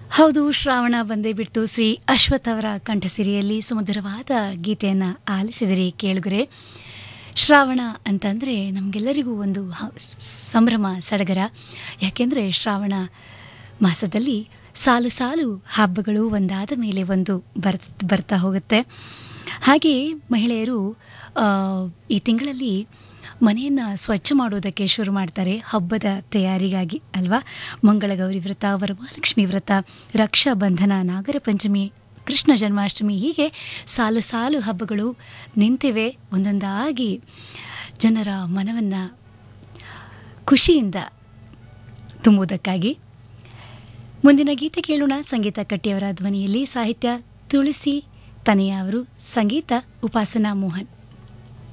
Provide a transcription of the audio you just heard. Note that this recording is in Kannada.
ಹೌದು ಶ್ರಾವಣ ಬಂದೇ ಬಿಡ್ತು ಶ್ರೀ ಅಶ್ವಥ್ ಅವರ ಕಂಠಸಿರಿಯಲ್ಲಿ ಸುಮಧುರವಾದ ಗೀತೆಯನ್ನು ಆಲಿಸಿದಿರಿ ಕೇಳುಗರೆ ಶ್ರಾವಣ ಅಂತಂದರೆ ನಮಗೆಲ್ಲರಿಗೂ ಒಂದು ಹ- ಸಂಭ್ರಮ ಸಡಗರ ಯಾಕೆಂದರೆ ಶ್ರಾವಣ ಮಾಸದಲ್ಲಿ ಸಾಲು ಸಾಲು ಹಬ್ಬಗಳು ಒಂದಾದ ಮೇಲೆ ಒಂದು ಬರ್ ಬರ್ತಾ ಹೋಗುತ್ತೆ ಹಾಗೆಯೇ ಮಹಿಳೆಯರು ಆ, ಈ ತಿಂಗಳಲ್ಲಿ ಮನೆಯನ್ನು ಸ್ವಚ್ಛ ಮಾಡೋದಕ್ಕೆ ಶುರು ಮಾಡ್ತಾರೆ ಹಬ್ಬದ ತಯಾರಿಗಾಗಿ ಅಲ್ವಾ ಮಂಗಳಗೌರಿ ವ್ರತ ವರಮಹಾಲಕ್ಷ್ಮಿ ವ್ರತ ರಕ್ಷಾ ಬಂಧನ ನಾಗರ ಪಂಚಮಿ ಕೃಷ್ಣ ಜನ್ಮಾಷ್ಟಮಿ ಹೀಗೆ ಸಾಲು ಸಾಲು ಹಬ್ಬಗಳು ನಿಂತಿವೆ ಒಂದೊಂದಾಗಿ ಜನರ ಮನವನ್ನು ಖುಷಿಯಿಂದ ತುಂಬುವುದಕ್ಕಾಗಿ ಮುಂದಿನ ಗೀತೆ ಕೇಳೋಣ ಸಂಗೀತ ಕಟ್ಟಿಯವರ ಧ್ವನಿಯಲ್ಲಿ ಸಾಹಿತ್ಯ ತುಳಸಿ ತನೆಯ ಅವರು ಸಂಗೀತ ಉಪಾಸನಾ ಮೋಹನ್